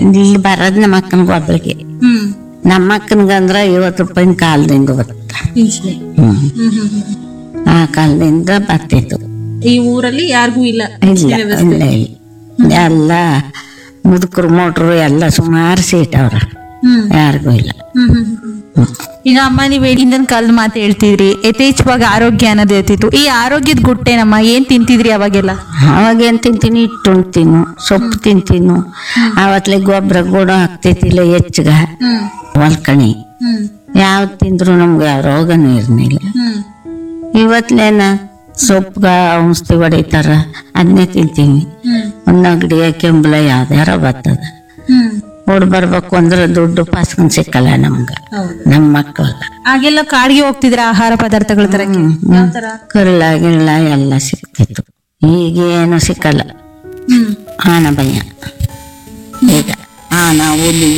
ಇಲ್ಲಿ ಬರೋದ್ ನಮ್ಮ ಅಕ್ಕನಿಗೆ ಒಬ್ಬಳಿಗೆ ಹ್ಮ್ ನಮ್ಮ ಅಕ್ಕನಿಗಂದ್ರ ಐವತ್ತು ರೂಪಾಯಿನ ಕಾಲದಿಂದ ಬತ್ತ ಪಿಂಚಣಿ ಹ್ಮ್ ಹ್ಮ್ ಹ್ಮ್ ಹ್ಮ್ ಆ ಕಾಲದಿಂದ ಬರ್ತಿತ್ತು ಈ ಊರಲ್ಲಿ ಯಾರಿಗೂ ಇಲ್ಲ ಇಲ್ಲ ಪಿಂಚಣಿ ವ್ಯವಸ್ಥೆ ಇಲ್ಲ ಇಲ್ಲ ಎಲ್ಲ ಮುದುಕರು ಮೋಟ್ರು ಎಲ್ಲ ಸುಮಾರು ಸೀಟ್ ಅವ್ರ ಹ್ಮ್ ಯಾರಿಗೂ ಇಲ್ಲ ಹ್ಮ್ ಹ್ಮ್ ಹ್ಮ್. ಈಗ ಅಮ್ಮ ನೀವು ಹಿಂದಿನ ಕಾಲದ ಮಾತು ಹೇಳ್ತಿದ್ರಿ ಯಥೇಚ್ಛವಾಗಿ ಆರೋಗ್ಯ ಅನ್ನೋದು ಇರ್ತಿತ್ತು ಈ ಆರೋಗ್ಯದ ಗುಟ್ಟೇನಮ್ಮ ಏನ್ ತಿಂತಿದ್ರಿ ಅವಾಗೆಲ್ಲ ಅವಾಗ ಏನ್ ತಿಂತೀನಿ ಹಿಟ್ಟು ಉಣ್ತೀನು ಸೊಪ್ಪು ತಿಂತೀನು ಅವತ್ಲೆ ಗೊಬ್ಬರ ಕೂಡ ಹಾಕ್ತೈತಿಲ್ಲ ಹೆಚ್ಚಗ ಹ್ಮ್ ಹೊಲ್ಕಣಿ ಹ್ಮ್ ಯಾವ್ದು ತಿಂದ್ರು ನಮ್ಗೆ ಯಾವ ರೋಗನೂ ಇರ್ನಿಲ್ಲ ಹ್ಮ್ ಇವತ್ಲೇನ ಸೊಪ್ಪುಗ ಔಷಧಿ ಹೊಡಿತಾರ ಅದನ್ನೇ ತಿಂತೀವಿ ಹ್ಮ್ ಒಂದು ಅಂಗಡಿಯ ಕೆಂಬಲ ಯಾವ್ದಾರ ಬರ್ತದ ಹ್ಮ್ ಓಡ್ ಬರ್ಬೇಕು ಅಂದ್ರೆ ದುಡ್ಡು ಪಾಸ್ಕೊಂಡ್ ಸಿಕ್ಕಲ್ಲ ನಮ್ಗ ಹೌದು ನಮ್ಮ ಮಕ್ಕಳಲ್ಲ ಆಗೆಲ್ಲ ಕಾಡಿಗೆ ಹೋಗ್ತಿದ್ರ ಆಹಾರ ಪದಾರ್ಥಗಳ ತರಕ್ಕೆ ಯಾವ ತರ ಕಳ್ಳ ಗಿಳ್ಳ ಎಲ್ಲ ಸಿಕ್ತಿತ್ತು ಈಗ ಏನು ಸಿಕ್ಕಲ್ಲ ಹ್ಮ್ ಆನ ಭಯ ಈಗ ಆನ ಹುಲಿ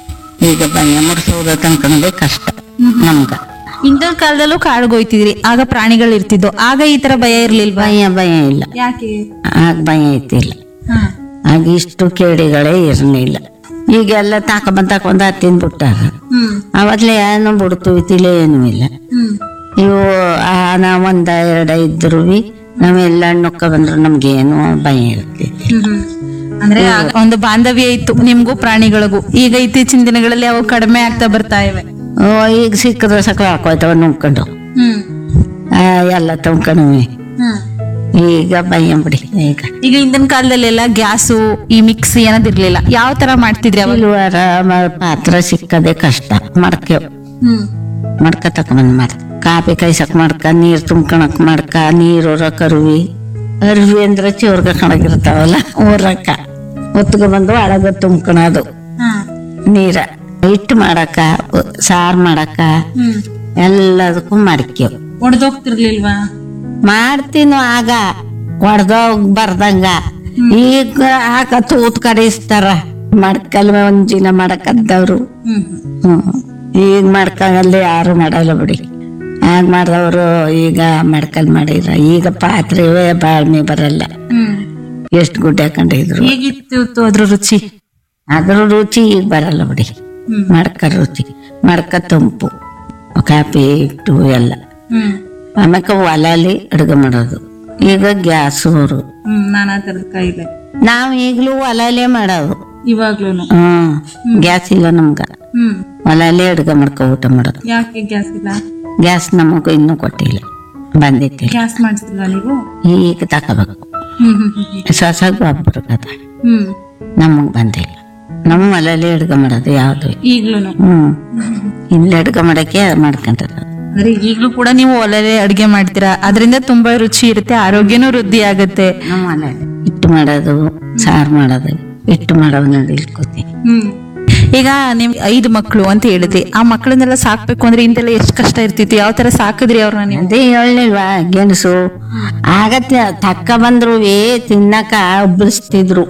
ಈಗ ಭಯ ಮುಡ್ಸೋದ ತನ್ಕೊಂಡೆ ಕಷ್ಟ ನಮ್ಗ ಹಿಂದಿನ ಕಾಲದಲ್ಲೂ ಕಾಡ್ಗೆ ಹೋಯ್ತಿದ್ರಿ ಆಗ ಪ್ರಾಣಿಗಳು ಇರ್ತಿದ್ವು ಆಗ ಈ ತರ ಭಯ ಇರ್ಲಿಲ್ವಾ ಭಯ ಭಯ ಇಲ್ಲ ಯಾಕೆ ಆಗ ಭಯ ಐತಿಲ್ಲ ಹಾ ಆಗ ಇಷ್ಟು ಕೇಡಿಗಳೇ ಇರಲಿಲ್ಲ ಈಗೆಲ್ಲ ತಾಕೊಂಬಂದ್ ತಾಕೊಂಬಂದ ತಿಂದ್ಬಿಟ್ಟಾರ ಹ್ಮ್ ಅವತ್ಲೆ ಏನು ಬಿಡ್ತು ತಿಳಿ ಏನೂ ಇಲ್ಲ ಹ್ಮ್ ಇವು ಆನ ಒಂದ ಎರಡ ಇದ್ರು ನಾವೆಲ್ಲ ನೊಕ್ಕ ಬಂದ್ರು ನಮ್ಗೇನು ಭಯ ಇರ್ತೈತಿ ಹ್ಮ್ ಹ್ಮ್. ಅಂದ್ರೆ ಆಗ ಒಂದು ಬಾಂಧವ್ಯ ಇತ್ತು ನಿಮ್ಗೂ ಪ್ರಾಣಿಗಳಿಗೂ ಈಗ ಇತ್ತೀಚಿನ ದಿನಗಳಲ್ಲಿ ಅವು ಕಡಿಮೆ ಆಗ್ತಾ ಬರ್ತಾ ಇವೆ ಓ, ಈಗ ಸಿಕ್ಕಿದ್ರೆ ಸಕಲ ಹಾಕೋಯ್ತವ ನುಂಕೊಂಡು ಹ್ಮ್ ಆ, ಎಲ್ಲ ತುಂಬ್ಕೊಂಡ್ವಿ ಹ್ಮ್ ಈಗ ಭಯ ಬಿಡಿ ಈಗ ಈಗ ಹಿಂದಿನ ಕಾಲದಲ್ಲೆಲ್ಲ ಗ್ಯಾಸು ಈ ಮಿಕ್ಸಿ ಅನ್ನೋದಿರ್ಲಿಲ್ಲ ಯಾವ ತರ ಮಾಡ್ತಿದ್ರಿ ಅವಾಗ ಇಲ್ವಾರ ಮ- ಪಾತ್ರ ಸಿಕ್ಕದೆ ಕಷ್ಟ ಮಡ್ಕೆ ಹ್ಮ್ ಮಡ್ಕ ತಕೊಂಬಂದ್ ಮಾಡ್ತ ಕಾಪಿ ಕಾಯ್ಸಕ್ ಮಡ್ಕ ನೀರ್ ತುಂಬ್ಕೊಳಕ್ ಮಡ್ಕ ನೀರ್ ಹೊರಕ್ ಅರುವಿ ಅರುವಿ ಅಂದ್ರೆ ಚಿವ್ರ್ಗ ಕಣಗಿರ್ತಾವಲ್ಲ ಊರಕ್ಕ ಹೊತ್ಗ ಬಂದು ಒಳಗ ತುಂಬ್ಕೊಳೋದು ಹಾ ನೀರ ಹಿಟ್ಟು ಮಾಡಕ ಸಾರ್ ಮಾಡಕ ಹ್ಮ್ ಎಲ್ಲದಕ್ಕೂ ಮಡ್ಕೇವ್ ಒಡೆದೋಗ್ತಿರ್ಲಿಲ್ವಾ ಮಾಡ್ತೀನು ಆಗ ಹೊಡ್ದೋಗ್ ಬರ್ದಂಗ ಈಗ ಹಾಕ ತೂತ್ ಕಡಿಸ್ತಾರ ಮಡ್ಕಲ್ ಒಂಜಿನ ಮಾಡಕದ್ದವ್ರು ಹ್ಮ್ ಹ್ಮ್ ಈಗ ಮಡ್ಕಲ್ಲಿ ಯಾರು ಮಾಡಲ್ಲ ಬಿಡಿ ಆಗ ಮಾಡಿದವರು ಈಗ ಮಡ್ಕಲ್ ಮಾಡಿದ್ರ ಈಗ ಪಾತ್ರೆವೇ ಬಾಳ್ಮೆ ಬರಲ್ಲ ಹ್ಮ್ ಎಷ್ಟು ಗುಡ್ಡೆ ಹಾಕೊಂಡಿದ್ರು ಹೇಗಿತ್ತು ಅದ್ರ ರುಚಿ ಅದ್ರ ರುಚಿ ಈಗ ಬರಲ್ಲ ಬಿಡಿ ಹ್ಮ್ ಮಡ್ಕ ರುಚಿ ಮಡ್ಕ ತಂಪು ಕಾಪಿ ಹಿಟ್ಟು ಎಲ್ಲ ಹ್ಮ್ ಆಮ್ಯಾಕ ಒಲಲಿ ಅಡುಗೆ ಮಾಡೋದು ಈಗ ಗ್ಯಾಸ್ ಅವರು ಹ್ಮ್ ನಾನಾ ತರದ ಕಾಯಿಲೆ ನಾವ್ ಈಗ್ಲೂ ಒಲಲೆ ಮಾಡೋದು ಇವಾಗ್ಲೂನು ಹ್ಮ್ ಗ್ಯಾಸ್ ಇಲ್ಲ ನಮ್ಗ ಹ್ಮ್ ಒಲಲೆ ಅಡುಗೆ ಮಾಡ್ಕೊ ಊಟ ಮಾಡೋದು ಯಾಕೆ ಗ್ಯಾಸ್ ಇಲ್ಲ ಗ್ಯಾಸ್ ನಮಗೂ ಇನ್ನೂ ಕೊಟ್ಟಿಲ್ಲ ಬಂದಿತ್ತಿಲ್ಲ ಗ್ಯಾಸ್ ಮಾಡಿಸ್ತಿಲ್ವಾ ನೀವು ಈಗ ತಕೋಬೇಕು ಹ್ಮ್ ಹ್ಮ್ ಹ್ಮ್ ಹೊಸ ಗೊಬ್ಬರ ಕದ ಹ್ಮ್ ನಮಗ್ ಬಂದಿಲ್ಲ ನಮ್ಮ ಒಲಲೆ ಅಡುಗೆ ಮಾಡೋದು ಯಾವ್ದು ಈಗ್ಲೂನು ಹ್ಮ್ ಇಲ್ಲಿ ಅಡುಗೆ ಮಾಡಕ್ಕೆ ಮಾಡ್ಕೊಂಡದ ಅಂದ್ರೆ ಈಗ್ಲೂ ಕೂಡ ನೀವು ಒಲೆಲೆ ಅಡ್ಗೆ ಮಾಡ್ತೀರಾ ಅದರಿಂದ ತುಂಬಾ ರುಚಿ ಇರುತ್ತೆ ಆರೋಗ್ಯನೂ ವೃದ್ಧಿ ಆಗುತ್ತೆ ನಮ್ಮ ಒಲೆ ಹಿಟ್ಟು ಮಾಡೋದು ಸಾರು ಮಾಡೋದು ಹಿಟ್ಟು ಮಾಡೋದು ಇಟ್ಕೋತೀನಿ ಹ್ಮ್ ಈಗ ನಿಮ್ ಐದು ಮಕ್ಕಳು ಅಂತ ಹೇಳಿದ್ರಿ ಆ ಮಕ್ಕಳನ್ನೆಲ್ಲ ಸಾಕ್ಬೇಕು ಅಂದ್ರೆ ಇಂತೆಲ್ಲ ಎಷ್ಟು ಕಷ್ಟ ಇರ್ತಿತ್ತು ಯಾವ ತರ ಸಾಕಿದ್ರಿ ಅವ್ರನ್ನ ನೀವು ಅದೇ ಹೇಳಿಲ್ವಾ ಗೆಣಸು ಆಗತ್ತೆ ತಕ್ಕ ಬಂದ್ರು ತಿನ್ನಕ ಉಬ್ಬರಿಸ್ತಿದ್ರು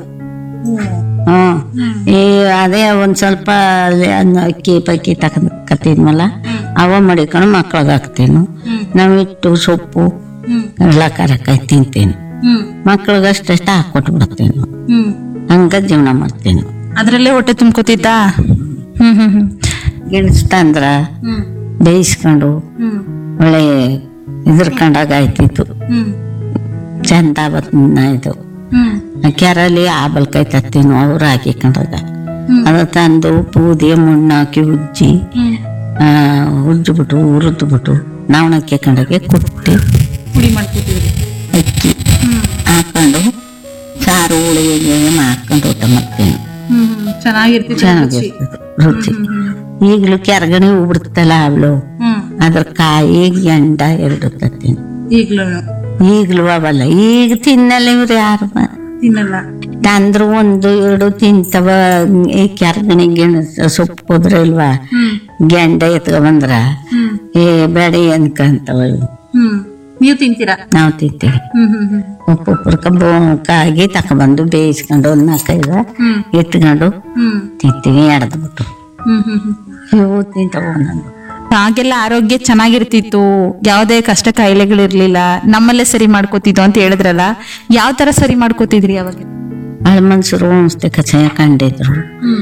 ಹ್ಮ್ ಈ ಅದೇ ಒಂದ್ ಸ್ವಲ್ಪ ಅಲ್ಲಿ ಅನ್ನ ಅಕ್ಕಿ ಪಕ್ಕಿ ತಕತಿದ್ಮಲ್ಲ ಅವ ಮಡಿಕೊಂಡು ಮಕ್ಳಿಗೆ ಹಾಕ್ತೇನು ನಾವ್ ಇಟ್ಟು ಸೊಪ್ಪು ಹ್ಮ್ ಎಲ್ಲ ಕರಕಾಯಿ ತಿಂತೇನು ಹ್ಮ್ ಮಕ್ಳಿಗೆ ಅಷ್ಟಷ್ಟ ಹಾಕೊಟ್ಟು ಬಿಡ್ತೇನು ಹ್ಮ್ ಹಂಗ ಜೀವನ ಮಾಡ್ತೇನು ಅದ್ರಲ್ಲೇ ಹೊಟ್ಟೆ ತುಂಬ್ಕೋತಿದ್ದ ಹ್ಮ್ ಹ್ಮ್ ಹ್ಮ್ ಗೆಣಸ್ ತಂದ್ರ ಹ್ಮ್ ಬೇಯಿಸ್ಕೊಂಡು ಹ್ಮ್ ಒಳ್ಳೆ ಇದ್ರಕೊಂಡಾಗ ಆಯ್ತಿತ್ತು ಹ್ಮ್ ಚಂದ ಬತ್ತ ಇದು ಹ್ಮ್ ಕೆರಲ್ಲಿ ಆಬಲ್ಕಾಯಿ ತತ್ತೇನು ಅವ್ರು ಹಾಕಿಕೊಂಡಾಗ ಹ್ಮ್. ಅದು ತಂದು ಬೂದಿ ಮಣ್ಣು ಹಾಕಿ ಉಜ್ಜಿ ಹ್ಮ್ ಆ, ಉಜ್ಜಿಬಿಟ್ಟು ಹುರಿದ್ಬಿಟ್ಟು ನಾವು ಹಾಕೊಂಡಾಗೆ ಕುಟ್ಟಿ ಪುಡಿ ಮಾಡ್ತಿದ್ದೀವಿ ಅಕ್ಕಿ ಹ್ಮ್ ಹಾಕೊಂಡು ಸಾರು ಹುಳಿಗೆ ಮಾಡ್ಕೊಂಡು ಊಟ ಮಾಡ್ತೇನೆ ಹ್ಮ್ ಹ್ಮ್ ಚೆನ್ನಾಗಿರ್ತಿತ್ತು ರುಚಿ. ಚೆನ್ನಾಗಿರ್ತದೆ ರುಚಿ ಹ್ಮ್ ಹ್ಮ್ ಈಗಲೂ ಕೆರಗಣಿ ಉಬಿಡ್ತಲ್ಲ ಅವಳು ಹ್ಮ್ ಅದ್ರ ಕಾಯಿ ಎಂಡ ಎರಡು ತತ್ತೀನಿ ಈಗ್ಲೂನು ಈಗಲೂ ಅವಲ್ಲ ಈಗ ತಿನ್ನಲ್ಲ ಇವ್ರು ಯಾರು ತಿನ್ನಲ್ಲ ತಂದ್ರು ಒಂದು ಎರಡು ತಿಂತವ ಈ ಕೆರಗಣಿ ಗೆಣಸ ಸೊಪ್ಪು ಹೋದ್ರೆ ಇಲ್ವಾ ಹ್ಮ್ ಗೆಂಡ ಎತ್ಕ ಬಂದ್ರ ಹ್ಮ್ ಏ ಬೇಡಿ ಅನ್ಕಂತವ ಇವು. ಹ್ಮ್ ನೀವು ತಿಂತೀರಾ ನಾವು ತಿಂತೀವಿ ಹ್ಮ್ ಹ್ಮ್ ಹ್ಮ್ ಉಪ್ಪು ಉಪ್ಪು ಕಾಗಿ ತಕೊಂಡ್ಬಂದು ಬೇಯಿಸ್ಕೊಂಡು ಒಂದು ನಾಲ್ಕೈದು ಹ್ಮ್ ಎತ್ಕೊಂಡು ಹ್ಮ್ ತಿಂತೀವಿ ಎಡ್ದ್ಬಿಟ್ಟು ಹ್ಮ್ ಹ್ಮ್ ಹ್ಮ್ ಇವು ತಿಂತವ ಒಂದೊಂದು ಆಗೆಲ್ಲ ಆರೋಗ್ಯ ಚೆನ್ನಾಗಿರ್ತಿತ್ತು ಯಾವುದೇ ಕಷ್ಟ ಕಾಯಿಲೆಗಳಿರ್ಲಿಲ್ಲ ನಮ್ಮಲ್ಲೇ ಸರಿ ಮಾಡ್ಕೋತಿದ್ವು ಅಂತ ಹೇಳಿದ್ರಲ್ಲ ಯಾವ ತರ ಸರಿ ಮಾಡ್ಕೋತಿದ್ರಿ ಅವಾಗ ಹಳೆ ಮನ್ಸರು ಅನ್ಸ್ತೆ ಕಚಾಯ ಕಂಡಿದ್ರು